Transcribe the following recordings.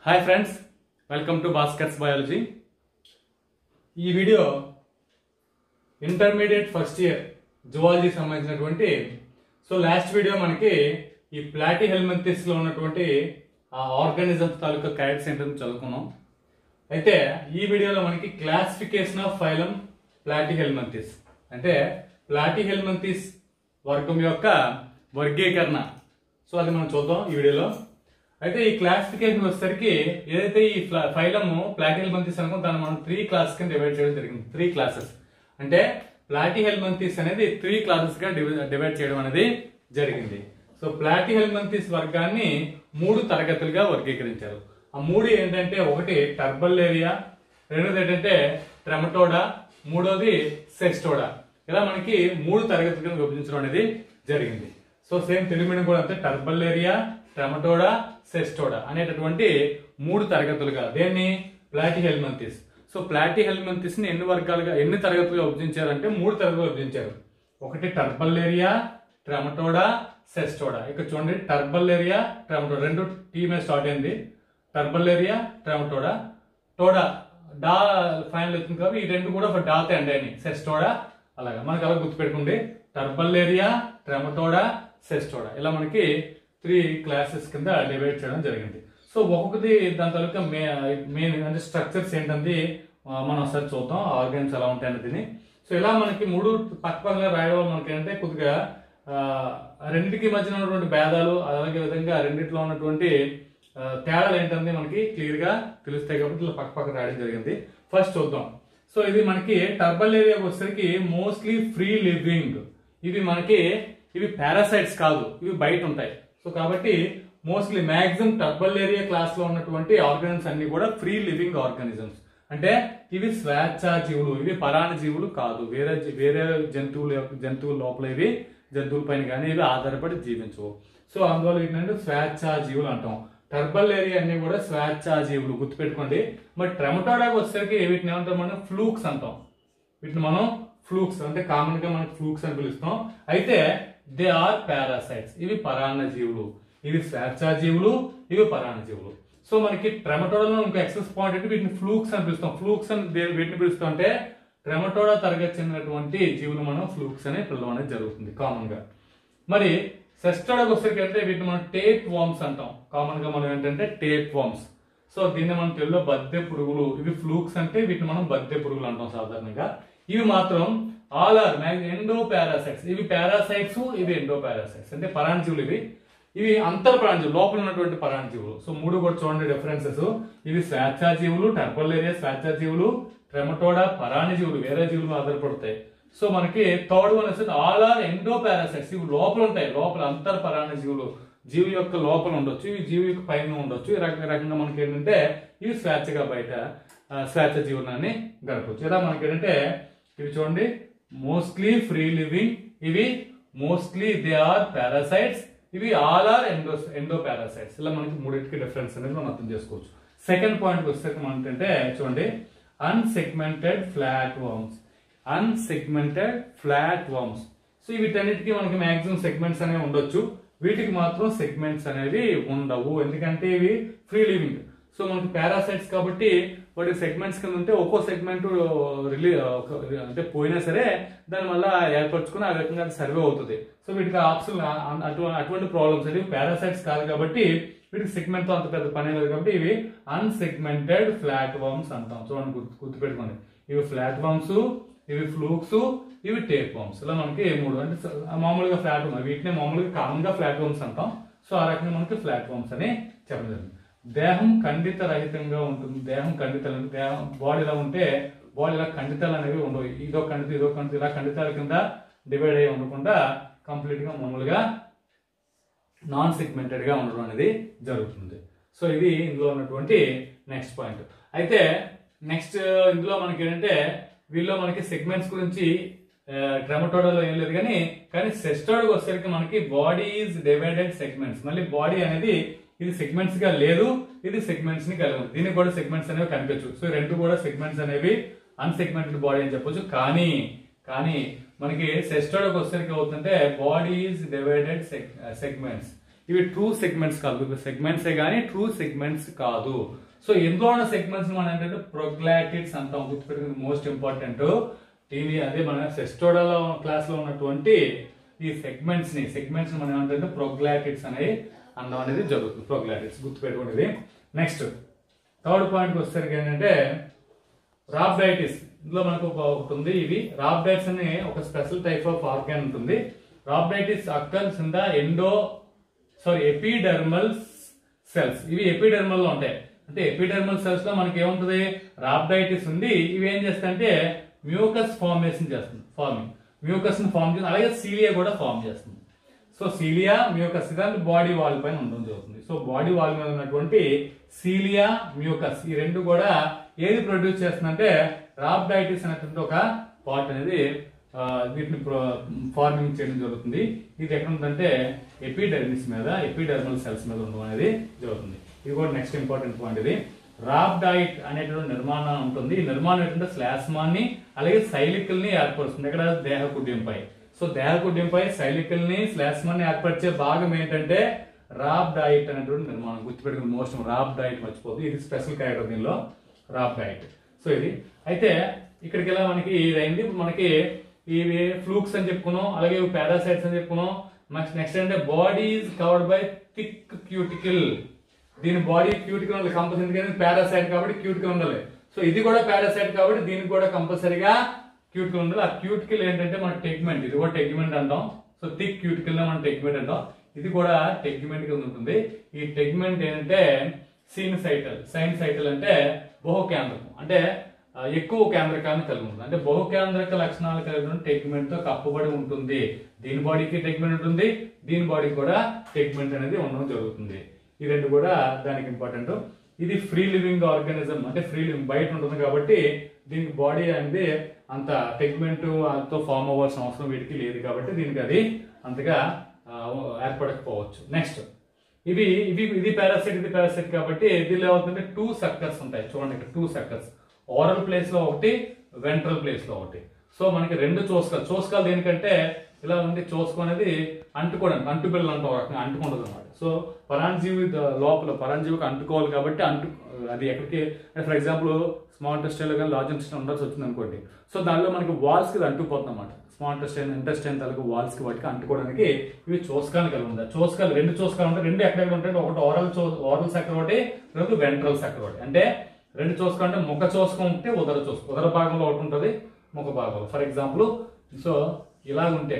Hi friends welcome to Bhaskar's biology ఈ video intermediate first year zoology సంబంధించినటువంటి so last video మనకి ఈ ప్లాటీ helminths లో ఉన్నటువంటి ఆ ఆర్గానిజమ్స్ తాలూకా క్యారెట్స్ ఏంటని చదువుకున్నాం అయితే ఈ వీడియోలో మనకి classification of phylum Platyhelminthes అంటే ప్లాటీ హెల్మంతిస్ వర్గం యొక్క వర్గీకరణ సో అది మనం చూద్దాం ఈ వీడియోలో అయితే ఈ క్లాసిఫికేషన్ వచ్చేసరికి ఏదైతే ఈ ఫైలమ్ ప్లాటీ హెల్మంతిస్ అనుకో దాన్ని మనం త్రీ క్లాస్ కింద డివైడ్ చేయడం జరిగింది త్రీ క్లాసెస్ అంటే ప్లాటీ హెల్మంతిస్ అనేది త్రీ క్లాసెస్ గా డివైడ్ చేయడం అనేది జరిగింది సో ప్లాటీ హెల్మంతిస్ వర్గాన్ని మూడు తరగతులుగా వర్గీకరించారు ఆ మూడు ఏంటంటే ఒకటి టర్బల్లేరియా రెండోది ఏంటంటే ట్రెమటోడా మూడోది సెస్టోడా ఇలా మనకి మూడు తరగతులుగా విభజించడం అనేది జరిగింది సో సేమ్ తెలుగు మీడియం కూడా అంతే టర్బల్లేరియా ట్రెమటోడా సెస్టోడా అనేటటువంటి మూడు తరగతులుగా దేన్ని Platyhelminthes so Platyhelminthes ని ఎన్ని వర్గాలుగా ఎన్ని తరగతులుగా విభజించారంటే మూడు తరగతులుగా విభజించారు ఒకటి టర్బల్లేరియా ట్రెమటోడా సెస్టోడా ఇక్కడ చూడండి టర్బల్లేరియా ట్రెమటోడా రెండు టీ మీద స్టార్ట్ అయింది టర్బల్లేరియా ట్రెమటోడా టోడా డా ఫైనల్ వచ్చింది కాబట్టి ఈ రెండు కూడా ఒక డాతో ఎండ్ అయినాయి సెస్టోడా అలాగా మనకి అలా గుర్తుపెట్టుకోండి టర్బల్లేరియా ట్రెమటోడా సెస్టోడా ఇలా మనకి త్రీ క్లాసెస్ కింద డివైడ్ చేయడం జరిగింది సో ఒక్కొక్కటి దాని తాలూకా మెయిన్ అంటే స్ట్రక్చర్స్ ఏంటంది ఆ, మనం ఒకసారి చూద్దాం ఆర్గాన్స్ ఎలా ఉంటాయి అనేది సో ఇలా మనకి మూడు పక్క పక్కన రాయడం వల్ల మనకి ఏంటంటే కొద్దిగా ఆ, రెండింటికి మధ్యన ఉన్నటువంటి భేదాలు అలాగే విధంగా రెండిట్లో ఉన్నటువంటి ఆ, తేడాలు ఏంటంటే మనకి క్లియర్ గా తెలుస్తాయి కాబట్టి ఇలా పక్క పక్క రాయడం జరిగింది ఫస్ట్ చూద్దాం సో ఇది మనకి టర్బల్ ఏరియాకి వచ్చేసరికి మోస్ట్లీ ఫ్రీ లివింగ్ ఇవి మనకి ఇవి పారాసైట్స్ కాదు ఇవి బయట ఉంటాయి సో కాబట్టి mostly maximum Turbellaria class లో ఉన్నటువంటి ఆర్గానిజమ్స్ అన్ని కూడా ఫ్రీ లివింగ్ ఆర్గానిజమ్స్ అంటే ఇవి స్వేచ్ఛా జీవులు ఇవి పరాణ జీవులు కాదు వేరే జీ- వేరే జంతువుల యొక్క జంతువుల లోపల ఇవి జంతువుల పైన కానీ ఇవి ఆధారపడి జీవించవు సో అందువల్ల ఏంటంటే స్వేచ్ఛా జీవులు అంటాం టర్బల్ ఏరియా అన్ని కూడా స్వేచ్ఛా జీవులు గుర్తుపెట్టుకోండి మరి ట్రెమటోడాకి వచ్చేసరికి వీటిని ఏమంటాం మనం ఫ్లూక్స్ అంటాం వీటిని మనం ఫ్లూక్స్ అంటే కామన్ గా మనం ఫ్లూక్స్ అని పిలుస్తాం అయితే దే ఆర్ పారాసైట్స్ ఇవి పరాన్న జీవులు ఇవి స్వేచ్ఛా జీవులు ఇవి పరాన్న జీవులు సో మనకి ట్రెమటోడాలో ఇంకో ఎక్సెస్ పాయింట్ అంటే వీటిని ఫ్లూక్స్ అని పిలుస్తాం ఫ్లూక్స్ అని దే- వీటిని పిలుస్తాం అంటే ట్రెమటోడా తరగతి చెందినటువంటి జీవులు మనం ఫ్లూక్స్ అని పిలవడం అనేది జరుగుతుంది కామన్ గా మరి సెస్టోడాకి వచ్చేసరికి అంటే వీటిని మనం టేప్ వామ్స్ అంటాం కామన్ గా మనం ఏంటంటే టేప్ వామ్స్ సో దీన్ని మనం తెలుగులో బద్దె పురుగులు ఇవి ఫ్లూక్స్ అంటే వీటిని మనం బద్దె పురుగులు అంటాం సాధారణంగా ఇవి మాత్రం ఆల్ ఆర్ ఎండో పారాసైట్స్ ఇవి పారాసైట్స్ ఇవి ఎండో పారాసైట్స్ అంటే పరాణజీవులు ఇవి ఇవి అంతర్ పరాణజీవులు లోపల ఉన్నటువంటి పరాణజీవులు సో మూడు కూడా చూడండి డిఫరెన్సెస్ ఇవి స్వేచ్ఛా జీవులు టర్బలేరియా స్వేచ్ఛా జీవులు ట్రెమటోడా పరాణజీవులు వేరే జీవులు ఆధారపడతాయి సో మనకి థర్డ్ వన్ వచ్చేసి ఆల్ ఆర్ ఎండో పారాసైట్స్ ఇవి లోపల ఉంటాయి లోపల అంతర్ పరాణ జీవులు జీవి యొక్క లోపల ఉండొచ్చు ఇవి జీవి యొక్క పైన ఉండొచ్చు ఈ రక- రకంగా మనకి ఏంటంటే ఇవి స్వేచ్ఛగా బయట ఆ, స్వేచ్ఛ జీవనాన్ని గడపచ్చు ఇలా మనకి ఏంటంటే ఇవి చూడండి మోస్ట్లీ ఫ్రీ లివింగ్ ఇవి మోస్ట్లీ దే ఆర్ పారాసైట్స్ ఇవి all are endo endoparasites ఇలా మనకి మూడింటికి డిఫరెన్స్ అనేది మనం అర్థం చేసుకోవచ్చు సెకండ్ పాయింట్ వచ్చేసరికి మనం ఏంటంటే చూడండి unsegmented flat worms unsegmented flat worms so వీటన్నిటికీ మనకి మాక్సిమం సెగ్మెంట్స్ అనేవి ఉండొచ్చు వీటికి మాత్రం సెగ్మెంట్స్ అనేవి ఉండవు ఎందుకంటే ఇవి ఫ్రీ లివింగ్ సో మనకి పారాసైట్స్ కాబట్టి వాటి సెగ్మెంట్స్ కింద ఉంటే ఒక్కో సెగ్మెంట్ రిలీ అంటే పోయినా సరే దాని వల్ల ఏర్పరచుకుని ఆ రకంగా సర్వే అవుతుంది సో వీటికి ఆప్షన్ అటువంటి అటువంటి ప్రాబ్లమ్స్ అనేవి పారాసైట్స్ కాదు కాబట్టి వీటికి సెగ్మెంట్ తో అంత పెద్ద పని లేదు కాబట్టి ఇవి అన్సెగ్మెంటెడ్ ఫ్లాట్ వామ్స్ అంటాం చూడండి గుర్తు గుర్తుపెట్టుకోండి ఇవి ఫ్లాట్ వామ్స్ ఇవి ఫ్లూక్స్ ఇవి టేప్ వామ్స్ ఇలా మనకి మూడు అంటే స- మామూలుగా ఫ్లాట్ వామ్ వీటిని మామూలుగా కామన్ గా ఫ్లాట్ వామ్స్ అంటాం సో ఆ రకంగా మనకి ఫ్లాట్ వామ్స్ అని చెప్పడం జరిగింది దేహం ఖండిత రహితంగా ఉంటుంది దేహం ఖండిత దేహం బాడీ ఇలా ఉంటే బాడీ ఇలా ఖండితాలు అనేవి ఉండవు ఇదో ఖండిత ఇదో ఖండిత ఇలా ఖండితాల కింద డివైడ్ అయ్యి ఉండకుండా కంప్లీట్ గా మామూలుగా నాన్ సెగ్మెంటెడ్ గా ఉండడం అనేది జరుగుతుంది సో ఇది ఇందులో ఉన్నటువంటి నెక్స్ట్ పాయింట్ అయితే నెక్స్ట్ ఇందులో మనకి ఏంటంటే వీళ్ళలో మనకి సెగ్మెంట్స్ గురించి ట్రెమటోడాలో ఏం లేదు కానీ కానీ సెస్టోడ్కి వచ్చేసరికి మనకి బాడీ ఈజ్ డివైడెడ్ సెగ్మెంట్స్ మళ్ళీ బాడీ అనేది ఇది సెగ్మెంట్స్ గా లేదు ఇది సెగ్మెంట్స్ ని కలిగి ఉంది దీనికి కూడా సెగ్మెంట్స్ అనేవి కనిపించు సో రెండు కూడా సెగ్మెంట్స్ అనేవి అన్సెగ్మెంటెడ్ బాడీ అని చెప్పొచ్చు కానీ కానీ మనకి సెస్టోడ్కి వచ్చేసరికి అవుతుందంటే బాడీ ఈజ్ డివైడెడ్ సెగ్మెంట్స్ ఇవి ట్రూ సెగ్మెంట్స్ కాదు సెగ్మెంట్సే కానీ ట్రూ సెగ్మెంట్స్ కాదు సో ఎందులో ఉన్న సెగ్మెంట్స్ మనం ఏంటంటే ప్రొగ్లాటిడ్స్ అంటాం గుర్తుపెట్టుకుని మోస్ట్ ఇంపార్టెంట్ టీవీ అదే మన సెస్టోడాలో క్లాస్ లో ఉన్నటువంటి ఈ సెగ్మెంట్స్ ని సెగ్మెంట్స్ మనం ఏమంటే ప్రొగ్లాటిడ్స్ అనేవి అనడం అనేది జరుగుతుంది ప్రొగ్లాటిడ్స్ గుర్తుపెట్టుకునేది నెక్స్ట్ థర్డ్ పాయింట్ వచ్చేసరికి ఏంటంటే రాబ్డైటిస్ ఇందులో మనకు ఒక ఒకటి ఉంది ఇవి రాబ్డైటిస్ అనే ఒక స్పెషల్ టైప్ ఆఫ్ ఆర్గాన్ ఉంటుంది rhabdites occurs in the endo sorry epidermal cells ఇవి ఎపిడర్మల్ లో ఉంటాయి అంటే ఎపిడర్మల్ సెల్స్ లో మనకి ఏముంటది రాబ్డైటిస్ ఉంది ఇవి ఏం చేస్తాయంటే మ్యూకస్ ఫార్మేషన్ చేస్తుంది ఫార్మింగ్ మ్యూకస్ ని ఫార్మ్ చేస్తుంది అలాగే సీలియా కూడా ఫార్మ్ చేస్తుంది సో సీలియా మ్యూకస్ ఇదంతా బాడీ వాల్ పైన ఉండడం జరుగుతుంది సో బాడీ వాల్ మీద ఉన్నటువంటి సీలియా మ్యూకస్ ఈ రెండు కూడా ఏది ప్రొడ్యూస్ చేస్తుందంటే రాబ్డైటిస్ అనేటువంటి ఒక పార్ట్ అనేది ఆ, వీటిని ఫార్మింగ్ చేయడం జరుగుతుంది ఇది ఎక్కడ ఉందంటే ఎపిడర్మిస్ మీద ఎపిడర్మల్ సెల్స్ మీద ఉండడం అనేది జరుగుతుంది ఇది కూడా నెక్స్ట్ ఇంపార్టెంట్ పాయింట్ ఇది రాబ్డైట్ అనేటువంటి నిర్మాణం ఉంటుంది ఈ నిర్మాణం ఏంటంటే శ్లాస్మాన్ని అలాగే సైలికల్ ని ఏర్పరుస్తుంది ఇక్కడ దేహకుడ్యంపై సో దేహకుడ్యంపై సైలికల్ ని శ్లాస్మాన్ని ఏర్పరిచే భాగం ఏంటంటే రాబ్ డైట్ అనేటువంటి నిర్మాణం గుర్తుపెట్టుకుని మోస్ట్ రాబ్ డైట్ మర్చిపోదు ఇది స్పెషల్ క్యారెక్టర్ దీనిలో రాబ్ డైట్ సో ఇది అయితే ఇక్కడికి ఎలా మనకి ఇది అయింది ఇప్పుడు మనకి ఇవి ఫ్లూక్స్ అని చెప్పుకున్నాం అలాగే పారాసైట్స్ అని చెప్పుకున్నాం నెక్స్ట్ నెక్స్ట్ అంటే body is covered by thick cuticle దీని బాడీ క్యూటికల్ ఉండాలి కంపల్సరీ ఎందుకంటే పారాసైట్ కాబట్టి క్యూటికల్ ఉండాలి సో ఇది కూడా పారాసైట్ కాబట్టి దీనికి కూడా కంపల్సరీగా క్యూటికల్ ఉండాలి ఆ క్యూటికల్ ఏంటంటే మన టెగ్మెంట్ ఇది కూడా టెగ్మెంట్ అంటాం సో థిక్ క్యూటికల్ మనం టెగ్మెంట్ అంటాం ఇది కూడా టెగ్మెంట్ కింద ఉంటుంది ఈ టెగ్మెంట్ ఏంటంటే సీన్ సైటల్ సైన్ సైటల్ అంటే బహుకేంద్రకం అంటే ఆ, ఎక్కువ కేంద్రకాన్ని కలిగి ఉంటుంది అంటే బహుకేంద్రక లక్షణాలు కలిగిన టెగ్మెంట్ తో కప్పబడి ఉంటుంది దీని బాడీకి టెగ్మెంట్ ఉంటుంది దీని బాడీకి కూడా టెగ్మెంట్ అనేది ఉండడం జరుగుతుంది ఈ రెండు కూడా దానికి ఇంపార్టెంట్ ఇది ఫ్రీ లివింగ్ ఆర్గానిజం అంటే ఫ్రీ లివింగ్ బయట ఉంటుంది కాబట్టి దీనికి బాడీ అనేది అంత టెగ్మెంట్ తో ఫామ్ అవ్వాల్సిన అవసరం వీటికి లేదు కాబట్టి దీనికి అది అంతగా ఆ, ఏర్పడకపోవచ్చు నెక్స్ట్ ఇవి ఇవి ఇది పారాసైట్ ఇది పారాసైట్ కాబట్టి దీనిలో ఏమవుతుందంటే టూ సక్కర్స్ ఉంటాయి చూడండి ఇక్కడ టూ సక్కర్స్ ఓరల్ ప్లేస్ లో ఒకటి వెంట్రల్ ప్లేస్ లో ఒకటి సో మనకి రెండు చూసుకోవాలి చూసుకోవాలి దేనికంటే ఇలా ఉంది చూసుకో అనేది అంటుకోవడానికి అంటు బిళ్ళలు అంటాం ఒక రకంగా అంటుకుంటుంది అనమాట సో పరాంజీవి ద- లోపల పరాంజీవికి అంటుకోవాలి కాబట్టి అంటు అది ఎక్కడికి ఫర్ ఎగ్జాంపుల్ స్మాల్ ఇంటెస్టైన్ కానీ లార్జ్ ఇంటెస్టైన్ ఉండాల్సి వచ్చింది అనుకోండి సో దానిలో మనకి వాల్స్ కి ఇది అంటుకుపోతుంది అనమాట స్మాల్ ఇంటెస్టైన్ ఇంటెస్టైన్ తాలూకు వాల్స్ కి వాటికి అంటుకోవడానికి ఇవి చూసుకోవాలి కలిగి ఉంది చూసుకోవాలి రెండు చూసుకోవాలి ఉంటాయి రెండు ఎక్కడెక్కడ ఉంటాయి ఒకటి ఓరల్ చో ఓరల్ సక్కర్ ఒకటి రెండు వెంట్రల్ సక్కర్ ఒకటి అంటే రెండు చూసుకో అంటే ముఖ చూసుకో ఉంటే ఉదర చూసుకో ఉదర భాగంలో ఒకటి ఉంటుంది ముఖ భాగంలో ఫర్ ఎగ్జాంపుల్ సో ఇలా ఉంటే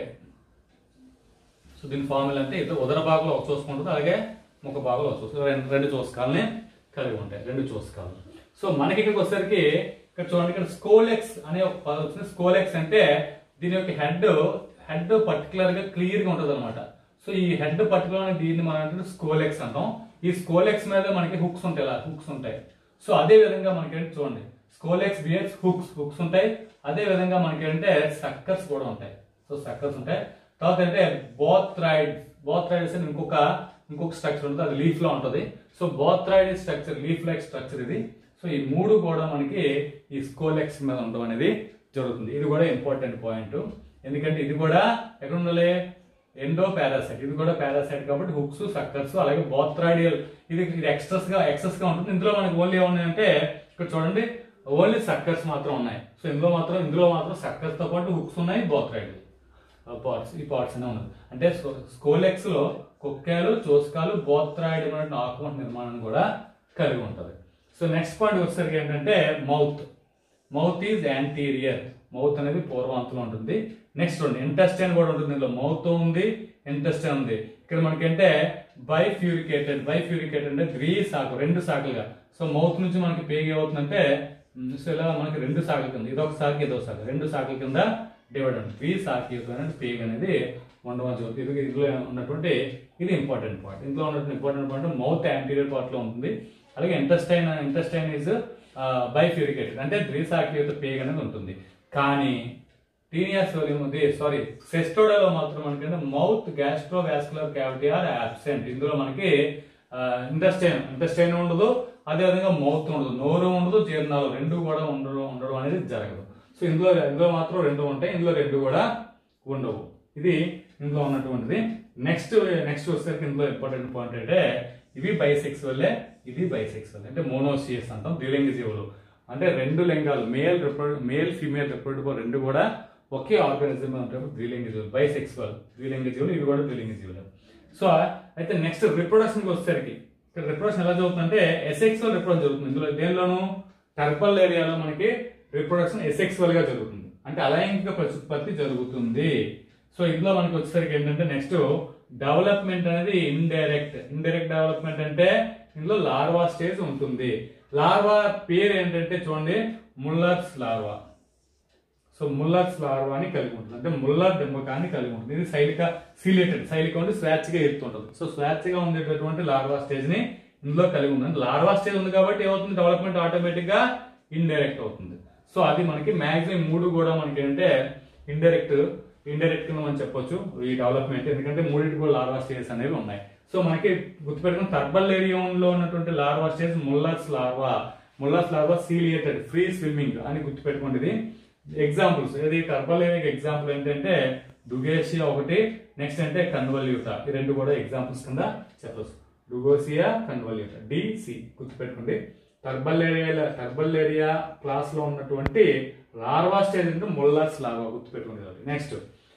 సో దీని ఫార్ములా అంటే ఇటు ఉదర భాగంలో ఒక చూసుకుంటుంది అలాగే ముఖ భాగంలో ఒక చూసుకుంటుంది రెండు రెండు చూసుకోవాలని కలిగి ఉంటాయి రెండు చూసుకోవాలి సో మనకి ఇక్కడికి వచ్చేసరికి ఇక్కడ చూడండి ఇక్కడ స్కోలెక్స్ అనే ఒక పదం వచ్చింది స్కోలెక్స్ అంటే దీని యొక్క హెడ్ హెడ్ పర్టికులర్ గా క్లియర్ గా ఉంటుంది అనమాట సో ఈ హెడ్ పర్టికులర్ దీన్ని మనం అంటే స్కోలెక్స్ అంటాం ఈ స్కోలెక్స్ మీద మనకి హుక్స్ ఉంటాయి ఇలా హుక్స్ ఉంటాయి సో అదే విధంగా మనకి ఏంటి చూడండి స్కోలెక్స్ బియర్స్ హుక్స్ హుక్స్ ఉంటాయి అదే విధంగా మనకి ఏంటంటే సక్కర్స్ కూడా ఉంటాయి సో సక్కర్స్ ఉంటాయి తర్వాత అంటే బోత్రాయిడ్ బోత్రాయిడ్స్ అని ఇంకొక ఇంకొక స్ట్రక్చర్ ఉంటుంది అది లీఫ్ లో ఉంటుంది so bothroid structure leaf like structure ఇది సో ఈ మూడు కూడా మనకి ఈ స్కోలెక్స్ మీద ఉండడం అనేది జరుగుతుంది ఇది కూడా ఇంపార్టెంట్ పాయింట్ ఎందుకంటే ఇది కూడా ఎక్కడ ఉండాలి ఎండో పారాసైట్ ఇది కూడా పారాసైట్ కాబట్టి హుక్స్ సక్కర్స్ అలాగే బోత్రాయిడియల్ ఇది ఇది ఎక్స్ట్రస్ గా ఎక్సెస్ గా ఉంటుంది ఇందులో మనకి ఓన్లీ ఏమున్నాయంటే ఇక్కడ చూడండి ఓన్లీ సక్కర్స్ మాత్రం ఉన్నాయి సో ఇందులో మాత్రం ఇందులో మాత్రం సక్కర్స్ తో పాటు హుక్స్ ఉన్నాయి బోత్రాయిడ్ పార్ట్స్ ఈ పార్ట్స్ అనే ఉన్నది అంటే స్కోలెక్స్ లో కుక్కాలు చూసకాలు బోత్రాయిడ్ అనే ఆకుమంట నిర్మాణం కూడా కలిగి ఉంటది సో నెక్స్ట్ పాయింట్ వచ్చేసరికి ఏంటంటే mouth mouth is anterior mouth అనేది పూర్వాంతంలో ఉంటుంది నెక్స్ట్ చూడండి ఇంటెస్టైన్ కూడా ఉంటుంది ఇందులో మౌత్ ఉంది ఇంటెస్టైన్ ఉంది ఇక్కడ మనకంటే బైఫ్యూరికేటెడ్ బైఫ్యూరికేటెడ్ అంటే త్రీ సాకు రెండు సాకులుగా సో మౌత్ నుంచి మనకి పేగ్ ఏమవుతుందంటే మ్, సో ఇలా మనకి రెండు సాకుల కింద ఇదొక సాకు ఇదొక సాకు రెండు సాకుల కింద డివైడ్ ఉంటుంది త్రీ సాకి పేగ్ అనేది ఉండవని జరుగుతుంది ఇది ఇందులో ఉన్నటువంటి ఇది ఇంపార్టెంట్ పార్ట్ ఇందులో ఉన్నటువంటి important point mouth anterior part లో ఉంటుంది అలాగే ఇంటెస్టైన్ ఇంటెస్టైన్ ఇస్ బైఫ్యూరికేటెడ్ అంటే ద్విసాకియుత పేగ్ అనేది ఉంటుంది కానీ టీనియస్ సారీ సెస్టోడాలో మాత్రం మనకి mouth gastrovascular cavity are absent ఇందులో మనకి ఇంటెస్టైన్ ఇంటెస్టైన్ ఉండదు అదేవిధంగా మౌత్ ఉండదు నోరు ఉండదు జీర్ణాలు రెండు కూడా ఉండడం ఉండడం అనేది జరగదు సో ఇందులో ఇందులో మాత్రం రెండు ఉంటాయి ఇందులో రెండు కూడా ఉండవు ఇది ఇందులో ఉన్నటువంటిది నెక్స్ట్ నెక్స్ట్ వచ్చేసరికి ఇందులో ఇంపార్టెంట్ పాయింట్ అంటే ఇవి బైసెక్సువల్లే ఇది బైసెక్సువల్ అంటే మోనోసియస్ అంటాం ద్విలింగ జీవులు అంటే రెండు లింగాలు మేల్ మేల్ ఫీమేల్ రిప్రొడక్టివ్ రెండు కూడా ఒకే ఆర్గానిజం ఉంటాయి ద్విలింగ జీవులు బైసెక్సువల్ ద్విలింగ జీవులు ఇవి కూడా ద్విలింగ జీవులు సో అయితే నెక్స్ట్ రిప్రొడక్షన్కి వచ్చేసరికి ఇక్కడ రిప్రొడక్షన్ ఎలా జరుగుతుందంటే ఎసెక్సువల్ రిప్రొడక్షన్ జరుగుతుంది ఇందులో దేనిలోను టర్పల్ ఏరియాలో మనకి రిప్రొడక్షన్ ఎసెక్సువల్ గా జరుగుతుంది అంటే అలైంగిక ప్రత్యుత్పత్తి జరుగుతుంది సో ఇందులో మనకి వచ్చేసరికి ఏంటంటే నెక్స్ట్ డెవలప్మెంట్ అనేది ఇండైరెక్ట్ ఇండైరెక్ట్ డెవలప్మెంట్ అంటే ఇందులో లార్వా స్టేజ్ ఉంటుంది లార్వా పేరు ఏంటంటే చూడండి Muller's larva so Muller's larva అని కలిగి ఉంటుంది అంటే ముల్లర్ డెంబకాన్ని కలిగి ఉంటుంది ఇది సైలిక సీలేటెడ్ సైలిక ఉండి స్వేచ్ఛగా ఎత్తుంటుంది సో స్వేచ్ఛగా ఉండేటటువంటి లార్వా స్టేజ్ ని ఇందులో కలిగి ఉంటుంది లార్వా స్టేజ్ ఉంది కాబట్టి ఏమవుతుంది డెవలప్మెంట్ ఆటోమేటిక్ గా ఇండైరెక్ట్ అవుతుంది సో అది మనకి మాక్సిమం మూడు కూడా మనకి ఏంటంటే ఇండైరెక్ట్ ఇండైరెక్ట్ గా మనం చెప్పొచ్చు ఈ డెవలప్మెంట్ ఎందుకంటే మూడింటి కూడా లార్వా స్టేజెస్ అనేవి ఉన్నాయి సో మనకి గుర్తుపెట్టుకున్న టర్బల్ లో ఉన్నటువంటి larva stage Muller's larva Muller's larva ciliated free swimming అని గుర్తుపెట్టుకోండి ఇది ఎగ్జాంపుల్స్ ఇది టర్బల్ ఎగ్జాంపుల్ ఏంటంటే డుగేషియా ఒకటి నెక్స్ట్ అంటే కన్వల్యూట ఈ రెండు కూడా ఎగ్జాంపుల్స్ కింద చెప్పచ్చు డుగోసియా కన్వల్యూట డిసి గుర్తుపెట్టుకోండి Turbellaria Turbellaria class లో ఉన్నటువంటి లార్వా స్టేజ్ అంటే ముల్లర్స్ లార్వా గుర్తుపెట్టుకోండి నెక్స్ట్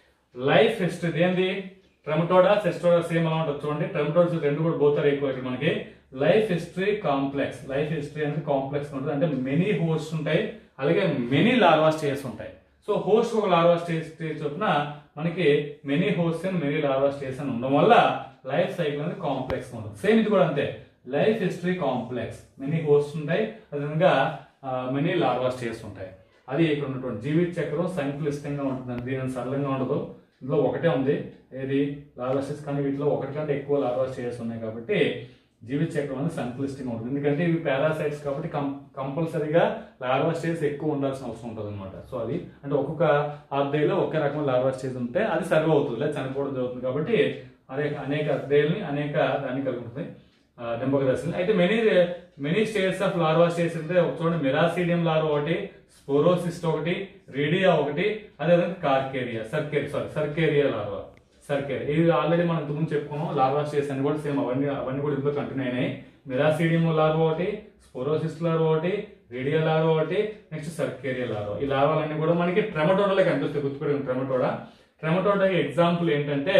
లైఫ్ హిస్టరీ ఏంది ట్రమటోడా సెస్టోడా సేమ్ అలా ఉంటుంది చూడండి ట్రమటోడ్స్ రెండు కూడా పోతారు ఎక్కువ ఇక్కడ మనకి life history complex life history అనేది కాంప్లెక్స్ ఉంటుంది అంటే మెనీ హోస్ట్ ఉంటాయి అలాగే మెనీ లార్వా స్టేజెస్ ఉంటాయి సో హోస్ట్ ఒక లార్వా స్టేజ్ స్టేజ్ చొప్పున మనకి many host and many larva stage అని ఉండడం వల్ల లైఫ్ సైకిల్ అనేది కాంప్లెక్స్ ఉంటుంది సేమ్ ఇది కూడా అంతే life history complex many host ఉంటాయి అదేవిధంగా మెనీ లార్వా స్టేజ్ ఉంటాయి అది ఇక్కడ ఉన్నటువంటి జీవిత చక్రం సంక్లిష్టంగా ఉంటుంది దీని సరళంగా ఉండదు ఇందులో ఒకటే ఉంది ఏది లార్వా స్టేజ్ కానీ వీటిలో ఒకటి కంటే ఎక్కువ లార్వా స్టేజెస్ ఉన్నాయి కాబట్టి జీవిత చక్రం అనేది సంక్లిష్టంగా ఉంటుంది ఎందుకంటే ఇవి పారాసైట్స్ కాబట్టి కం కంపల్సరీగా లార్వా స్టేజ్ ఎక్కువ ఉండాల్సిన అవసరం ఉంటుంది అనమాట సో అది అంటే ఒక్కొక్క అద్దెలో ఒకే రకమైన లార్వా స్టేజ్ ఉంటే అది సర్వ్ అవుతుంది లేదా చనిపోవడం జరుగుతుంది కాబట్టి అనేక అనేక అద్దెల్ని అనేక దాన్ని కలిగి ఉంటుంది డింబక దశలు అయితే many many states of larva states అంటే ఒక చూడండి మెరాసీడియం లార్వా ఒకటి స్పోరోసిస్ట్ ఒకటి రేడియా ఒకటి అదేవిధంగా cercaria cercaria sorry cercaria larva cercaria ఇది ఆల్రెడీ మనం ఇంతకుముందు చెప్పుకున్నాం లార్వా స్టేట్స్ అని కూడా సేమ్ అవన్నీ అవన్నీ కూడా ఇందులో కంటిన్యూ అయినాయి మెరాసీడియం లార్వా ఒకటి స్పోరోసిస్ట్ లార్వా ఒకటి రేడియా లార్వా ఒకటి నెక్స్ట్ సర్కేరియా లార్వా ఈ లార్వాలన్నీ కూడా మనకి ట్రెమటోడాలో కనిపిస్తాయి గుర్తుపెట్టుకుని ట్రెమటోడా ట్రెమటోడా ఎగ్జాంపుల్ ఏంటంటే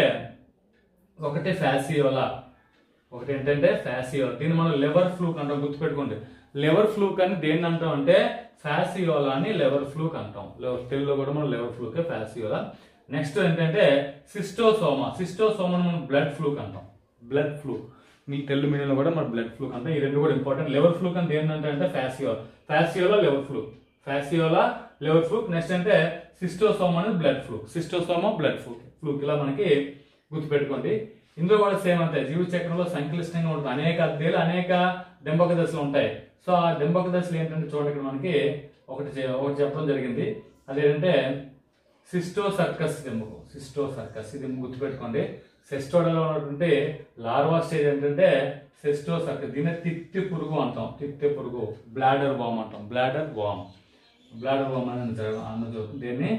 ఒకటి ఫ్యాసియోలా ఒకటి ఏంటంటే ఫ్యాసియోలా దీన్ని మనం లెవర్ ఫ్లూక్ అంటాం గుర్తుపెట్టుకోండి లెవర్ ఫ్లూక్ అని దేన్ని అంటాం అంటే ఫ్యాసియోలా అని లెవర్ ఫ్లూక్ అంటాం లెవర్ తెలుగులో కూడా మనం లెవర్ ఫ్లూక్ ఫ్యాసియోలా నెక్స్ట్ ఏంటంటే సిస్టోసోమా సిస్టోసోమా మనం బ్లడ్ ఫ్లూక్ అంటాం బ్లడ్ ఫ్లూక్ మీ తెలుగు మీడియంలో కూడా మన బ్లడ్ ఫ్లూక్ అంటాం ఈ రెండు కూడా ఇంపార్టెంట్ లెవర్ ఫ్లూక్ అంటే ఏంటంటే అంటే Fasciola Fasciola liver fluke Fasciola liver fluke next అంటే సిస్టోసోమా అనేది blood fluke Schistosoma blood fluke fluke ఇలా మనకి గుర్తుపెట్టుకోండి ఇందులో కూడా సేమ్ అంతే జీవ చక్రంలో సంక్లిష్టంగా ఉంటుంది అనేక అద్దెలు అనేక డింబక దశలు ఉంటాయి సో ఆ డింబక దశలు ఏంటంటే చూడండి ఇక్కడ మనకి ఒకటి చే- ఒకటి చెప్పడం జరిగింది అదేంటంటే సిస్టో సర్కస్ దింబకు సిస్టో సర్కస్ ఇది గుర్తుపెట్టుకోండి సెస్టోడలో ఉన్నటువంటి లార్వా స్టేజ్ ఏంటంటే సెస్టో సర్కస్ దీన్ని తిత్తి పురుగు అంటాం తిత్తి పురుగు బ్లాడర్ వామ్ అంటాం బ్లాడర్ వామ్ బ్లాడర్ వామ్ అని జరగ- అన్నది జరుగుతుంది. దీన్ని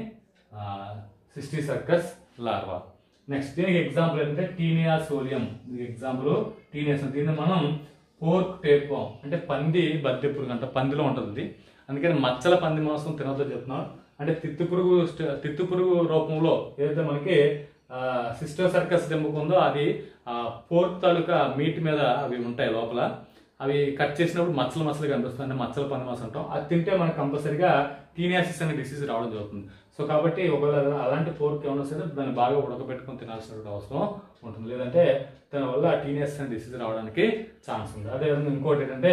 సిస్టీ సర్కస్ లార్వా నెక్స్ట్ దీనికి ఎగ్జాంపుల్ ఏంటంటే టీనియా సోలియం దీనికి ఎగ్జాంపుల్ టీనియాస్ దీన్ని మనం పోర్క్ టేప్ అంటే పంది బద్దె పురుగు అంట పందిలో ఉంటుంది ఇది. అందుకని మచ్చల పంది మాంసం తినొద్దో చెప్తున్నాం అంటే తిత్తి పురుగు స్ట- తిత్తి పురుగు రూపంలో ఏదైతే మనకి సిస్టర్ సర్కస్ దెంపుకుందో అది పోర్క్ తాలూకా మీట్ మీద అవి ఉంటాయి లోపల అవి కట్ చేసినప్పుడు మచ్చలు మచ్చలు కనిపిస్తుంది అంటే మచ్చల పంది మాంసం అంటాం అది తింటే మనకు కంపల్సరిగా టీనియాసిస్ అనే డిసీజ్ రావడం జరుగుతుంది సో కాబట్టి ఒకవేళ అలాంటి పోర్క్ ఏమైనా సరే దాన్ని బాగా ఉడకబెట్టుకొని తినాల్సిన అవసరం ఉంటుంది లేదంటే దాని వల్ల టీనియాసిస్ అనే డిసీజ్ రావడానికి ఛాన్స్ ఉంది అదేవిధంగా ఇంకోటి ఏంటంటే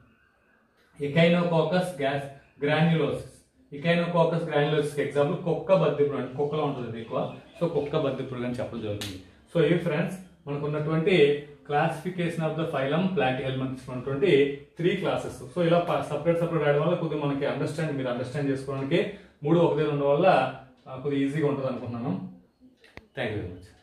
ఎకైనోకోకస్ గ్యాస్ గ్రాన్యులోసిస్ ఇకైనోకోకస్ గ్రాన్యులోసిస్ ఎగ్జాంపుల్ కుక్క బద్ది పురుగు అంటే కుక్కలో ఉంటుంది ఇది ఎక్కువ సో కుక్క బద్ది పురుగు అని చెప్పడం జరుగుతుంది సో ఈ ఫ్రెండ్స్ మనకు ఉన్నటువంటి classification of the phylum platyhelminthes ఉన్నటువంటి త్రీ క్లాసెస్ సో ఇలా సపరేట్ సపరేట్ రాయడం వల్ల కొద్దిగా మనకి అండర్స్టాండ్ మీరు అండర్స్టాండ్ చేసుకోవడానికి మూడు ఒకటే రెండు వల్ల ఆ, కొద్దిగా ఈజీగా ఉంటుంది అనుకుంటున్నాను థ్యాంక్ యూ వెరీ మచ్